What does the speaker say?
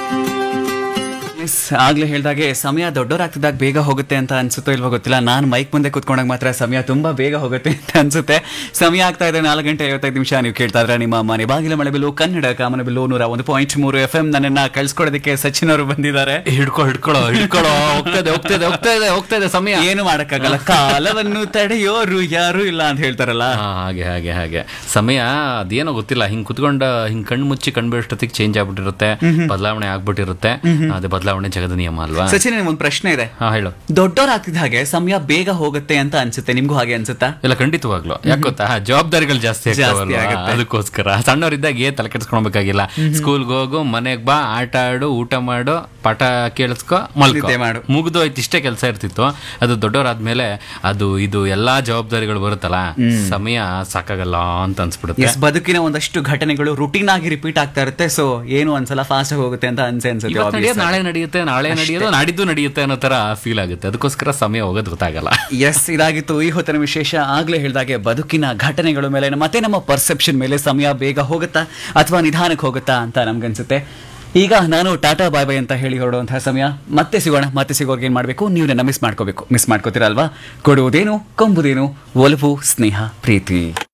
S ಆಗ್ಲೇ ಹೇಳ್ದಾಗೆ ಸಮಯ ದೊಡ್ಡವರಾಗ್ತಿದ್ದಾಗ ಬೇಗ ಹೋಗುತ್ತೆ ಅಂತ ಅನ್ಸುತ್ತೋ ಇಲ್ವೋ ಗೊತ್ತಿಲ್ಲ ನಾನು ಮೈಕ್ ಮುಂದೆ ಕುತ್ಕೊಂಡಾಗ ಮಾತ್ರ ಸಮಯ ತುಂಬಾ ಬೇಗ ಹೋಗುತ್ತೆ ಅಂತ ಅನ್ಸುತ್ತೆ ಸಮಯ ಆಗ್ತಾ ಇದೆ ನಾಲ್ಕು ಗಂಟೆ ಐವತ್ತೈದು ನಿಮಿಷ ನೀವು ಕೇಳ್ತಾ ಇದ್ರೆ ನಿಮ್ಮ ಮನೆ ಬಾಗಿಲ ಮಳೆಬಿಲ್ಲು ಕನ್ನಡ ಕಾಮನಬಿಲ್ಲು ನೂರ ಒಂದು ಪಾಯಿಂಟ್ ಮೂರು ಎಫ್ ಎಂ ನನ್ನನ್ನ ಕಳ್ಸ್ಕೊಡೋದಕ್ಕೆ ಸಚಿನ್ ಅವರು ಬಂದಿದ್ದಾರೆ ಹಿಡ್ಕೊ ಹಿಡ್ಕೊಳ್ಳೋ ಹಿಡ್ಕೊಳ್ಳೋ ಹೋಗ್ತದೆ ಹೋಗ್ತದೆ ಹೋಗ್ತಾ ಇದೆ ಹೋಗ್ತಾ ಇದೆ ಸಮಯ ಏನು ಮಾಡಕ್ಕಾಗಲ್ಲ ಕಾಲವನ್ನು ತಡೆಯೋರು ಯಾರು ಇಲ್ಲ ಅಂತ ಹೇಳ್ತಾರಲ್ಲ ಹಾ, ಹಾಗೆ ಹಾಗೆ ಹಾಗೆ ಸಮಯ ಅದೇನೋ ಗೊತ್ತಿಲ್ಲ ಹಿಂಗ್ ಕುತ್ಕೊಂಡ ಹಿಂಗ್ ಕಣ್ಣು ಮುಚ್ಚಿ ಕಣ್ ಬೀಳಷ್ಟೊತ್ತಿಗೆ ಚೇಂಜ್ ಆಗ್ಬಿಟ್ಟಿರುತ್ತೆ ಬದಲಾವಣೆ ಆಗ್ಬಿಟ್ಟಿರುತ್ತೆ ಅದೇ ಬದಲಾವಣೆ ಜಗದ ನಿಯಮ ಅಲ್ವಾ ಸಚಿನ್ ಒಂದು ಪ್ರಶ್ನೆ ಇದೆ ಹಾ ಹೇಳು ದೊಡ್ಡವರಾಗ್ತಿದ್ದ ಹಾಗೆ ಸಮಯ ಬೇಗ ಹೋಗುತ್ತೆ ಅಂತ ಅನ್ಸುತ್ತೆ ನಿಮ್ಗೂ ಹಾಗೆ ಅನ್ಸುತ್ತಾ ಇಲ್ಲ ಖಂಡಿತವಾಗ್ಲು ಯಾಕೆ ಗೊತ್ತಾ ಜವಾಬ್ದಾರಿಗಳು ಜಾಸ್ತಿ ಆಗ್ತಾವಲ್ವಾ? ಆಗುತ್ತೆ. ಅದಕ್ಕೋಸ್ಕರ ಸಣ್ಣವರಿದ್ದಾಗ ಏನ್ ತಲೆ ಕೆಡ್ಸ್ಕೊಳ್ಬೇಕಾಗಿಲ್ಲ ಸ್ಕೂಲ್ಗೆ ಹೋಗು ಮನೆಗ್ ಬಾ ಆಟ ಆಡು ಊಟ ಮಾಡು ಪಾಠ ಕೇಳಿಸ್ಕೊ ಮಲ್ಕೊ ನಿದ್ದೆ ಮಾಡು. ಮುಗಿದು ಆಯ್ತು ಇಷ್ಟೇ ಕೆಲಸ ಇರ್ತಿತ್ತು ಅದು ದೊಡ್ಡವರಾದ್ಮೇಲೆ ಅದು ಇದು ಎಲ್ಲಾ ಜವಾಬ್ದಾರಿಗಳು ಬರುತ್ತಲ್ಲ ಸಮಯ ಸಾಕಾಗಲ್ಲ ಅಂತ ಅನ್ಸ್ಬಿಡುತ್ತೆ ಎಸ್ ಬದುಕಿನ ಒಂದಷ್ಟು ಘಟನೆಗಳು ರುಟೀನ್ ಆಗಿ ರಿಪೀಟ್ ಆಗ್ತಾ ಇರುತ್ತೆ ಸೊ ಏನು ಒಂದ್ಸಲ ಫಾಸ್ಟ್ ಆಗಿ ಹೋಗುತ್ತೆ ಅಂತ ಅನ್ಸೆ ಅನ್ಸುತ್ತೆ ಇವತ್ತು obvious ನಡೆಯೋದು ನಾಳೆ ನಡೆಯುತ್ತೆ ನಾಳೆ ನಡೆಯೋದು ನಾಡಿದ್ದು ನಡೆಯುತ್ತೆ ಅನ್ನೋ ತರ ಫೀಲ್ ಆಗುತ್ತೆ ಅದಕ್ಕೋಸ್ಕರ ಸಮಯ ಹೋಗೋದು ಗೊತ್ತಾಗಲ್ಲ ಎಸ್ ಇದಾಗಿತ್ತು ಈ ಹೊತ್ತಿನ ವಿಶೇಷ ಆಗ್ಲೇ ಹೇಳಿದಾಗೆ ಬದುಕಿನ ಘಟನೆಗಳ ಮೇಲೆ ಮತ್ತೆ ನಮ್ಮ ಪರ್ಸೆಪ್ಷನ್ ಮೇಲೆ ಸಮಯ ಬೇಗ ಹೋಗುತ್ತಾ ಅಥವಾ ನಿಧಾನಕ್ಕೆ ಹೋಗುತ್ತಾ ಅಂತ ನಮ್ಗನ್ಸುತ್ತೆ ಈಗ ನಾನು ಟಾಟಾ ಬಾಯ್ ಬಾಯ್ ಅಂತ ಹೇಳಿ ಹೊರಡುವಂತಹ ಸಮಯ ಮತ್ತೆ ಸಿಗೋಣ ಮತ್ತೆ ಸಿಗೋರ್ಗೆ ಏನ್ ಮಾಡಬೇಕು ನೀವು ನನ್ನ ಮಿಸ್ ಮಾಡ್ಕೋಬೇಕು ಮಿಸ್ ಮಾಡ್ಕೋತೀರಲ್ವಾ ಕೊಡುವುದೇನು ಕೊಂಬುದೇನು ಒಲವು ಸ್ನೇಹ ಪ್ರೀತಿ